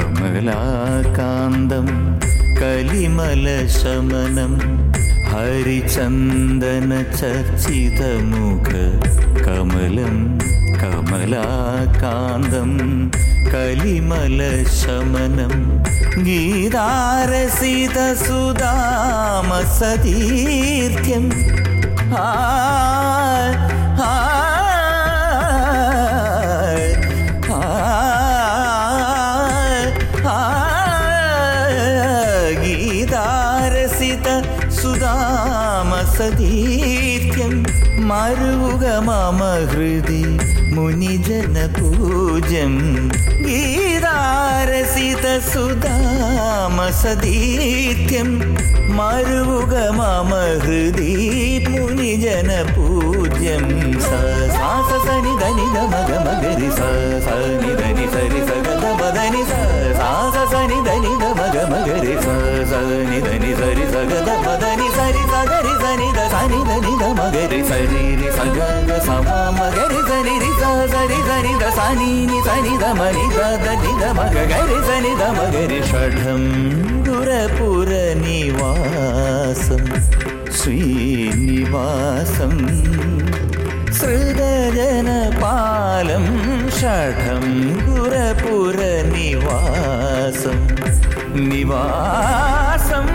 കമലാകാന്തം കലിമലശമനം ഹരിചന്ദന ചർച്ചിതമുഖ കമലം കമലാകാന്തം കലിമലശമനം ഗീതാരസിത സുദാമ സതീർത്ഥ്യം ആ ആ ഗീതാരസിത സുദാമ സതീർത്ഥ്യം മരുക മമ ഹൃദി മുനിജന പൂജം ഗീതാരസിത സുദാമ സതീർത്ഥ്യം മരുക മമ ഹൃദി മുനിജന പൂജ്യം സ സാ സ സനി ധനി ധ മഗ മഗരി സ സ നി ധനി സരി സ ഗ ധ മ ധനി സ സാ സ സനി ധനി ധ മഗ മഗരി സ സ നി ധനി സരി സ ഗ ധ മ ധനി സരി സ ഗരി സനി ധ സനി ധനി ധ മഗരി സരി രി സ ഗ ഗ സ മ മഗരി സനി രി സ സരി സനി ധ സനി നി സനി ധ മ നി ധ ധ നി ധ മഗ ഗരി സനി ധ മഗരി ഷഠം ഗുരപുര നിവാസം ശ്രീനിവാസം സൃഗജനപാലം ഷഠം ഗുരപുര നിവാസം നിവാസം